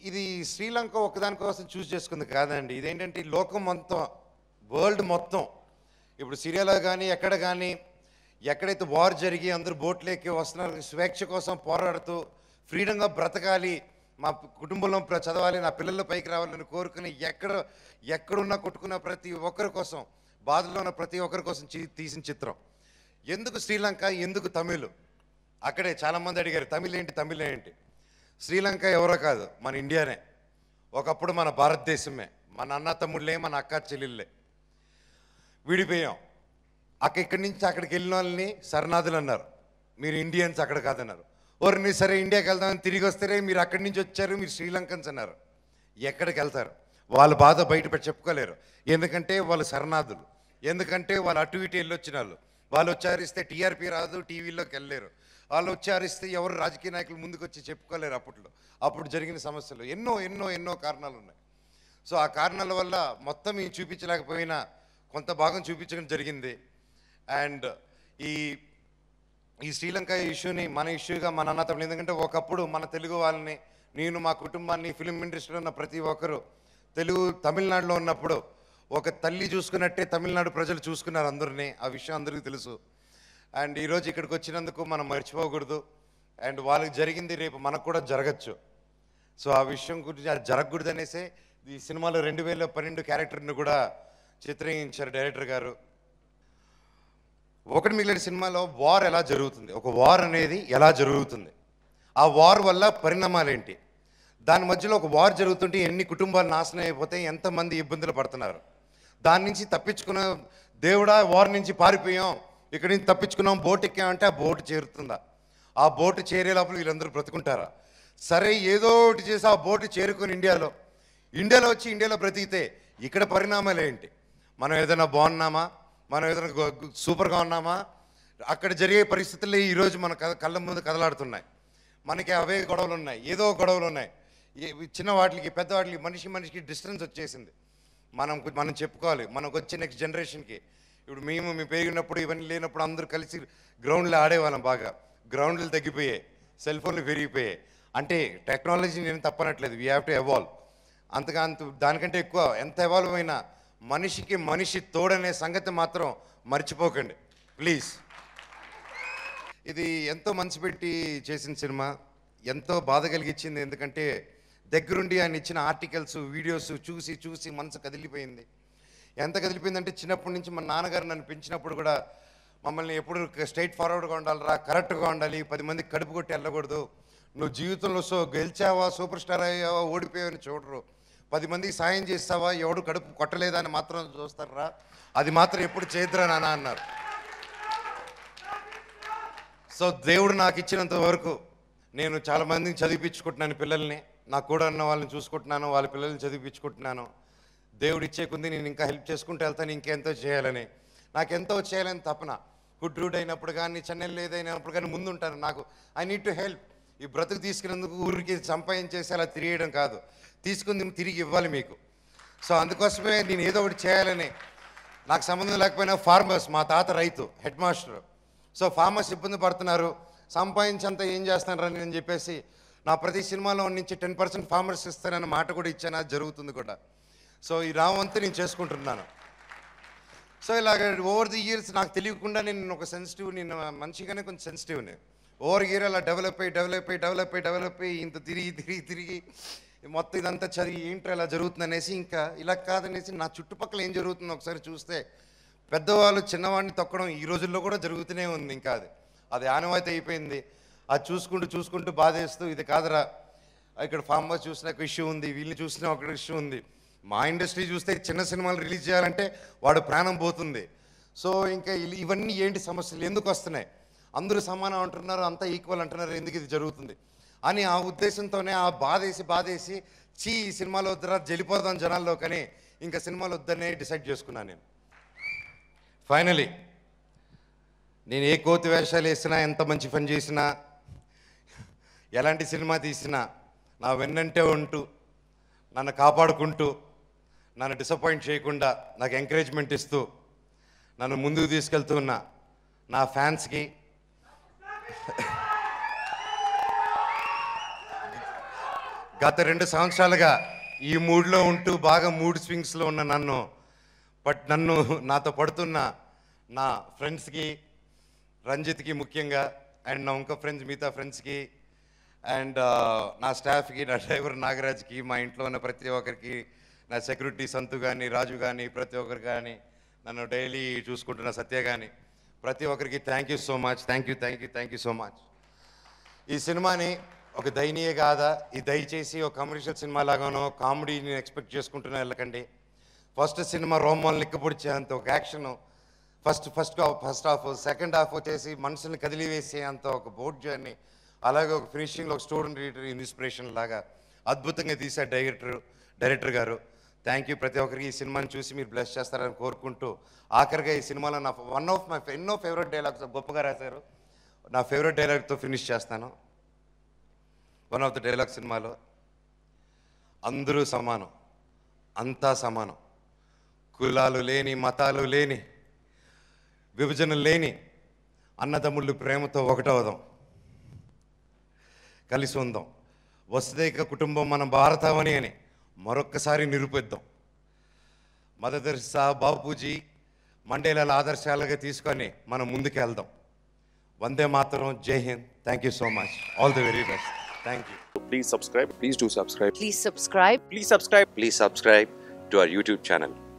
ఇది శ్రీలంక ఒక్కదాని కోసం చూస్ చేసుకుంది కాదండి ఇదేంటంటే ఈ లోకం మొత్తం వరల్డ్ మొత్తం ఇప్పుడు సిరియాలో కానీ ఎక్కడ కానీ ఎక్కడైతే వార్ జరిగి అందరూ బోట్లేకి వస్తున్నారు స్వేచ్ఛ కోసం పోరాడుతూ ఫ్రీడంగా బ్రతకాలి మా కుటుంబంలో ప్ర- చదవాలి నా పిల్లలు పైకి రావాలని కోరుకుని ఎక్కడ ఎక్కడున్నా కొట్టుకున్న ప్రతి ఒక్కరి కోసం బాధలో ఉన్న ప్రతి ఒక్కరి కోసం చీ- తీసిన చిత్రం ఎందుకు శ్రీలంక ఎందుకు తమిళ్ అక్కడే చాలామంది అడిగారు తమిళ్ ఏంటి తమిళ్ ఏంటి శ్రీలంక ఎవరో కాదు మన ఇండియానే ఒకప్పుడు మన భారతదేశమే మన అన్న తమ్ముళ్ళే మన అక్క చెల్లెళ్ళే విడిపోయాం అక్క ఇక్కడి నుంచి అక్కడికి వెళ్ళిన వాళ్ళని శరణాదులు అన్నారు మీరు ఇండియన్స్ అక్కడ కాదన్నారు ఓరిని సరే ఇండియాకి వెళ్దామని తిరిగి వస్తారే మీరు అక్కడి నుంచి వచ్చారు మీరు శ్రీలంకన్స్ అన్నారు ఎక్కడికి వెళ్తారు వాళ్ళ బాధ బయట పెట్టి చెప్పుకోలేరు ఎందుకంటే వాళ్ళు శరణాదులు ఎందుకంటే వాళ్ళు అటు ఇటు వెళ్ళొచ్చిన వాళ్ళు వాళ్ళు వచ్చి అరిస్తే టీఆర్పీ రాదు టీవీలోకి వెళ్ళలేరు వాళ్ళు వచ్చి అరిస్తే ఎవరు రాజకీయ నాయకులు ముందుకు వచ్చి చెప్పుకోలేరు అప్పట్లో అప్పుడు జరిగిన సమస్యలు ఎన్నో ఎన్నో ఎన్నో కారణాలు ఉన్నాయి సో ఆ కారణాల వల్ల మొత్తం ఈ చూపించలేకపోయినా కొంత భాగం చూపించడం జరిగింది అండ్ ఈ ఈ శ్రీలంక ఇష్యూని మన ఇష్యూగా మన అన్న తమ్ముడు ఎందుకంటే ఒకప్పుడు మన తెలుగు వాళ్ళని నేను మా కుటుంబాన్ని ఫిలిం ఇండస్ట్రీలో ఉన్న ప్రతి ఒక్కరు తెలుగు తమిళనాడులో ఉన్నప్పుడు ఒక తల్లి చూసుకున్నట్టే తమిళనాడు ప్రజలు చూసుకున్నారు అందరినీ ఆ విషయం అందరికీ తెలుసు అండ్ ఈరోజు ఇక్కడికి వచ్చినందుకు మనం మర్చిపోకూడదు అండ్ వాళ్ళకి జరిగింది రేపు మనకు కూడా జరగచ్చు సో ఆ విషయం గురించి అది జరగకూడదు అనేసే ఈ సినిమాలో రెండు వేల పన్నెండు క్యారెక్టర్ని కూడా చిత్రీకరించారు డైరెక్టర్ గారు ఒకటి మిగిలిన సినిమాలో వార్ ఎలా జరుగుతుంది ఒక వార్ అనేది ఎలా జరుగుతుంది ఆ వార్ వల్ల పరిణామాలు ఏంటి దాని మధ్యలో ఒక వార్ జరుగుతుంటే ఎన్ని కుటుంబాలు నాశనం అయిపోతాయి ఎంతమంది ఇబ్బందులు పడుతున్నారు దాని నుంచి తప్పించుకున్న దేవుడా వార్ నుంచి పారిపోయాం ఇక్కడి నుంచి తప్పించుకున్నాం బోట్ ఎక్కామంటే ఆ బోటు చేరుతుందా ఆ బోటు చేరే లోపల వీళ్ళందరూ బ్రతుకుంటారా సరే ఏదో ఒకటి చేసి ఆ బోటు చేరుకుని ఇండియాలో ఇండియాలో వచ్చి ఇండియాలో బ్రతికితే ఇక్కడ పరిణామాలు ఏంటి మనం ఏదైనా బాగున్నామా మనం ఏదైనా గొ- గు- సూపర్గా ఉన్నామా అక్కడ జరిగే పరిస్థితుల్లో ఈరోజు మన కథ కళ్ళ ముందు కదలాడుతున్నాయి మనకి అవే గొడవలు ఉన్నాయి ఏదో గొడవలు ఉన్నాయి ఏ- చిన్న వాటికి పెద్ద వాటికి మనిషి మనిషికి డిస్టెన్స్ వచ్చేసింది మనం కు- మనం చెప్పుకోవాలి మనకు వచ్చే నెక్స్ట్ జనరేషన్కి ఇప్పుడు మేము మేము పెరిగినప్పుడు ఇవన్నీ లేనప్పుడు అందరూ కలిసి గ్రౌండ్లో ఆడేవాళ్ళం బాగా గ్రౌండ్లు తగ్గిపోయాయి సెల్ ఫోన్లు పెరిగిపోయాయి అంటే టెక్నాలజీ నేను తప్పనట్లేదు వీ హ్యావ్ టు ఎవాల్వ్ అంతగా అంత దానికంటే ఎక్కువ ఎంత ఎవాల్వ్ అయినా మనిషికి మనిషి తోడనే సంగతి మాత్రం మర్చిపోకండి ప్లీజ్ ఇది ఎంతో మనసు పెట్టి చేసిన సినిమా ఎంతో బాధ కలిగించింది ఎందుకంటే దగ్గరుండి ఆయన ఇచ్చిన ఆర్టికల్స్ వీడియోస్ చూసి చూసి మనసు కదిలిపోయింది ఎంత కదిలిపోయిందంటే చిన్నప్పటి నుంచి మా నాన్నగారు నన్ను పెంచినప్పుడు కూడా మమ్మల్ని ఎప్పుడు స్ట్రైట్ ఫార్వర్డ్గా ఉండాలిరా కరెక్ట్గా ఉండాలి పది మందికి కడుపు కొట్టి వెళ్ళకూడదు నువ్వు జీవితంలో సో గెలిచావా సూపర్ స్టార్ అయ్యావా ఓడిపోయావని చూడరు పది మందికి సాయం చేస్తావా ఎవడు కడుపు కొట్టలేదా అని మాత్రం చూస్తారా అది మాత్రం ఎప్పుడు చేద్దరా నాన్న అన్నారు సో దేవుడు నాకు ఇచ్చినంత వరకు నేను చాలా మందిని చదివించుకుంటున్నాను పిల్లల్ని నాకు కూడా ఉన్న వాళ్ళని చూసుకుంటున్నాను వాళ్ళ పిల్లల్ని చదివించుకుంటున్నాను దేవుడు ఇచ్చే కొంది నేను ఇంకా హెల్ప్ చేసుకుంటూ వెళ్తాను ఇంకెంతో చేయాలని నాకు ఎంతో చేయాలని తపన హుడ్ రూడ్ అయినప్పుడు కానీ చెన్నెల్ ఏదైనప్పుడు కానీ ముందు ఉంటాను నాకు ఐ నీడ్ టు హెల్ప్ ఈ బ్రతుకు తీసుకునేందుకు ఊరికి సంపాదించేసి అలా తిరిగేయడం కాదు తీసుకుంది తిరిగి ఇవ్వాలి మీకు సో అందుకోసమే నేను ఏదో ఒకటి చేయాలని నాకు సంబంధం లేకపోయినా ఫార్మర్స్ మా తాత రైతు హెడ్ మాస్టర్ సో ఫార్మర్స్ ఇబ్బంది పడుతున్నారు సంపాదించంత ఏం చేస్తున్నారని నేను చెప్పేసి నా ప్రతి సినిమాలో నుంచి టెన్ పర్సెంట్ ఫార్మర్స్ ఇస్తానన్న మాట కూడా ఇచ్చాను అది జరుగుతుంది కూడా సో ఈ రావంతా నేను చేసుకుంటున్నాను సో ఇలాగ ఓవర్ ది ఇయర్స్ నాకు తెలియకుండా నేను ఒక సెన్సిటివ్ నేను మనిషిగానే కొంచెం సెన్సిటివ్ని ఓవర్ ఇయర్ అలా డెవలప్ అయ్యి డెవలప్ అయ్యి డెవలప్ అయ్యి డెవలప్ అయ్యి ఇంత తిరిగి తిరిగి తిరిగి మొత్తం ఇదంతా చదివి ఏంటో ఇలా జరుగుతుంది అనేసి ఇంకా ఇలా కాదనేసి నా చుట్టుపక్కల ఏం జరుగుతుందో ఒకసారి చూస్తే పెద్దవాళ్ళు చిన్నవాడిని తొక్కడం ఈ రోజుల్లో కూడా జరుగుతూనే ఉంది ఇంకా అది అది ఆనవాయితీ అయిపోయింది అది చూసుకుంటూ చూసుకుంటూ బాధేస్తూ ఇది కాదురా ఇక్కడ ఫామ్ హౌస్ చూసిన ఒక ఇష్యూ ఉంది వీళ్ళని చూసిన ఒక ఇష్యూ ఉంది మా ఇండస్ట్రీ చూస్తే చిన్న సినిమాలు రిలీజ్ చేయాలంటే వాడు ప్రాణం పోతుంది సో ఇంకా ఇల్- ఇవన్నీ ఏంటి సమస్యలు ఎందుకు వస్తున్నాయి అందరూ సమానం అంటున్నారు అంతా ఈక్వల్ అంటున్నారు ఎందుకు ఇది జరుగుతుంది అని ఆ ఉద్దేశంతోనే ఆ బాధేసి బాధేసి చీ ఈ సినిమాలో వద్దురా జలిపోదాం జనాల్లో కానీ ఇంకా సినిమాలు వద్దనే డిసైడ్ చేసుకున్నాను నేను ఫైనలీ నేను ఏ కోతి వేషాలు వేసినా ఎంత మంచి పని చేసినా ఎలాంటి సినిమా తీసినా నా వెన్నంటే ఉంటూ నన్ను కాపాడుకుంటూ నన్ను డిసప్పాయింట్ చేయకుండా నాకు ఎంకరేజ్మెంట్ ఇస్తూ నన్ను ముందుకు తీసుకెళ్తున్న నా ఫ్యాన్స్కి గత రెండు సంవత్సరాలుగా ఈ మూడ్లో ఉంటూ బాగా మూడ్ స్వింగ్స్లో ఉన్న నన్ను బట్ నన్ను నాతో పడుతున్న నా ఫ్రెండ్స్కి రంజిత్కి ముఖ్యంగా అండ్ నా ఇంకో ఫ్రెండ్స్ మిగతా ఫ్రెండ్స్కి అండ్ నా స్టాఫ్కి నా డ్రైవర్ నాగరాజ్కి మా ఇంట్లో ఉన్న ప్రతి ఒక్కరికి నా సెక్యూరిటీ సంతు కానీ రాజు కానీ ప్రతి ఒక్కరు కానీ నన్ను డైలీ చూసుకుంటున్న సత్య కానీ ప్రతి ఒక్కరికి thank you so much thank you thank you thank you so much ఈ సినిమాని ఒక దయనీయ గాథ ఈ దయచేసి ఒక కమర్షియల్ సినిమా లాగానో కామెడీని ఎక్స్పెక్ట్ చేసుకుంటూనే వెళ్ళకండి ఫస్ట్ సినిమా రోమాలు నిక్కపొడిచేంత ఒక action first first first half second half వచ్చేసి మనుషుల్ని కదిలివేసేంత ఒక బోట్ జర్నీ అలాగే ఒక ఫినిషింగ్లో ఒక స్టూడెంట్ రీడర్ ఇన్స్పిరేషన్ లాగా అద్భుతంగా తీశారు డైరెక్టర్ డైరెక్టర్ గారు థ్యాంక్ యూ ప్రతి ఒక్కరికి ఈ సినిమాని చూసి మీరు బ్లెస్ చేస్తారని కోరుకుంటూ ఆఖరిగా ఈ సినిమాలో నా వన్ ఆఫ్ మై ఎన్నో ఫేవరెట్ డైలాగ్స్ గొప్పగా రాశారు నా ఫేవరెట్ డైలాగ్తో ఫినిష్ చేస్తాను వన్ ఆఫ్ ద డైలాగ్ సినిమాలో అందరూ సమానం అంతా సమానం కులాలు లేని మతాలు లేని విభజన లేని అన్నదమ్ముళ్ళు ప్రేమతో ఒకటవదాం కలిసి ఉందాం వసుదైక కుటుంబం మన భారతమని అని మరొక్కసారి నిరూపిద్దాం మదర్ తెరిసా బాపూజీ మండేల ఆదర్శాలుగా తీసుకొని మనం ముందుకు వెళ్దాం వందే మాతరం జై హింద్ thank you so much all the very best thank you Please subscribe. Please do subscribe. Please subscribe. Please subscribe. Please subscribe to our YouTube channel.